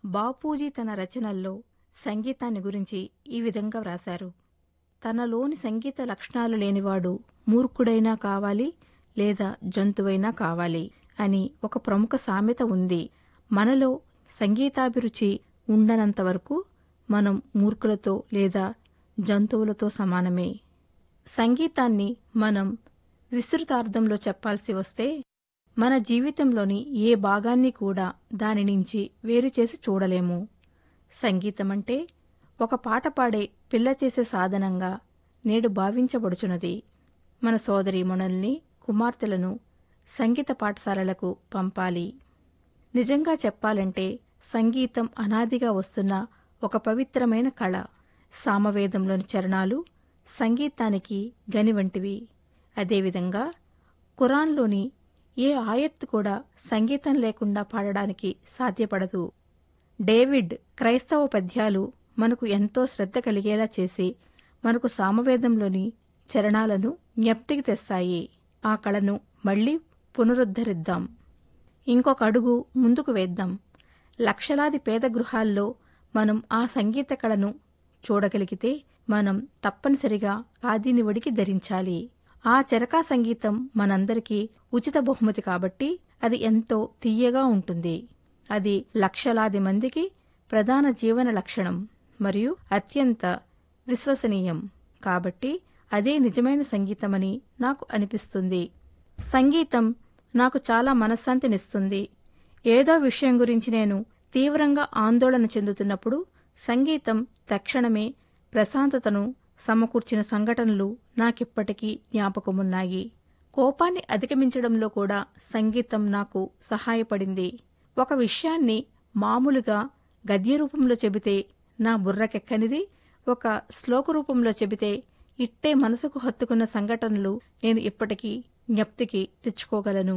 బాపూజీ తన రచనల్లో సంగీతాన్ని గురించి ఈ విధంగా వ్రాశారు తనలోని సంగీత లక్షణాలు లేనివాడు మూర్ఖుడైనా కావాలి లేదా జంతువైనా కావాలి అని ఒక ప్రముఖ సామెత ఉంది మనలో సంగీతాభిరుచి ఉండనంత వరకు మనం మూర్ఖులతో లేదా జంతువులతో సమానమే సంగీతాన్ని మనం విస్తృతార్థంలో చెప్పాల్సి వస్తే మన జీవితంలోని ఏ భాగాన్ని కూడా దాని నుంచి వేరు చేసి చూడలేము సంగీతమంటే ఒక పాట పాడే పిల్ల చేసే సాధనంగా నేడు భావించబడుచున్నది మన సోదరీమణుల్ని కుమార్తెలను సంగీత పాఠశాలలకు పంపాలి నిజంగా చెప్పాలంటే సంగీతం అనాదిగా వస్తున్న ఒక పవిత్రమైన కళ సామవేదంలోని చరణాలు సంగీతానికి గని వంటివి అదేవిధంగా ఖురాన్లోని ఏ ఆయత్తు కూడా సంగీతం లేకుండా పాడడానికి సాధ్యపడదు డేవిడ్ క్రైస్తవ పద్యాలు మనకు ఎంతో శ్రద్ధ కలిగేలా చేసి మనకు సామవేదంలోని చరణాలను జ్ఞప్తికి తెస్తాయి ఆ కళను మళ్లీ పునరుద్ధరిద్దాం ఇంకొక అడుగు ముందుకు వేద్దాం లక్షలాది పేద గృహాల్లో మనం ఆ సంగీత కళను చూడగలిగితే మనం తప్పనిసరిగా ఆదినివుడికి ధరించాలి ఆ చరకా సంగీతం మనందరికీ ఉచిత బహుమతి కాబట్టి అది ఎంతో తీయగా ఉంటుంది అది లక్షలాది మందికి ప్రధాన జీవన లక్షణం మరియు అత్యంత విశ్వసనీయం కాబట్టి అదే నిజమైన సంగీతమని నాకు అనిపిస్తుంది సంగీతం నాకు చాలా మనశ్శాంతినిస్తుంది ఏదో విషయం గురించి నేను తీవ్రంగా ఆందోళన చెందుతున్నప్పుడు సంగీతం తక్షణమే ప్రశాంతతను సమకూర్చిన సంఘటనలు నాకిప్పటికీ జ్ఞాపకమున్నాయి కోపాన్ని అధిగమించడంలో కూడా సంగీతం నాకు సహాయపడింది ఒక విషయాన్ని మామూలుగా గద్య రూపంలో చెబితే నా బుర్రకెక్కనిది ఒక శ్లోక రూపంలో చెబితే ఇట్టే మనసుకు హత్తుకున్న సంఘటనలు నేను ఇప్పటికీ జ్ఞప్తికి తెచ్చుకోగలను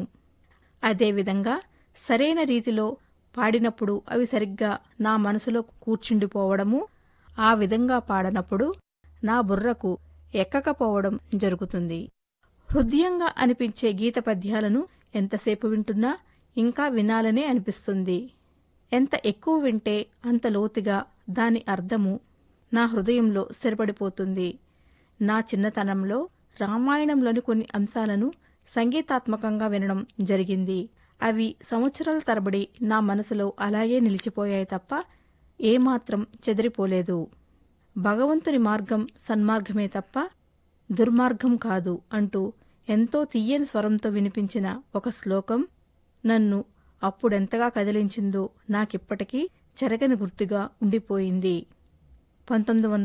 అదేవిధంగా సరైన రీతిలో పాడినప్పుడు అవి సరిగ్గా నా మనసులో కూర్చుండిపోవడము ఆ విధంగా పాడనప్పుడు నా బుర్రకు ఎక్కకపోవడం జరుగుతుంది హృదయంగా అనిపించే గీత పద్యాలను ఎంతసేపు వింటున్నా ఇంకా వినాలనే అనిపిస్తుంది ఎంత ఎక్కువ వింటే అంత లోతుగా దాని అర్థము నా హృదయంలో స్థిరపడిపోతుంది నా చిన్నతనంలో రామాయణంలోని కొన్ని అంశాలను సంగీతాత్మకంగా వినడం జరిగింది అవి సంవత్సరాల తరబడి నా మనసులో అలాగే నిలిచిపోయాయి తప్ప ఏమాత్రం చెదిరిపోలేదు భగవంతుని మార్గం సన్మార్గమే తప్ప దుర్మార్గం కాదు అంటూ ఎంతో తీయని స్వరంతో వినిపించిన ఒక శ్లోకం నన్ను అప్పుడెంతగా కదిలించిందో నాకిప్పటికీ చెరగని గుర్తుగా ఉండిపోయింది పంతొమ్మిది వందల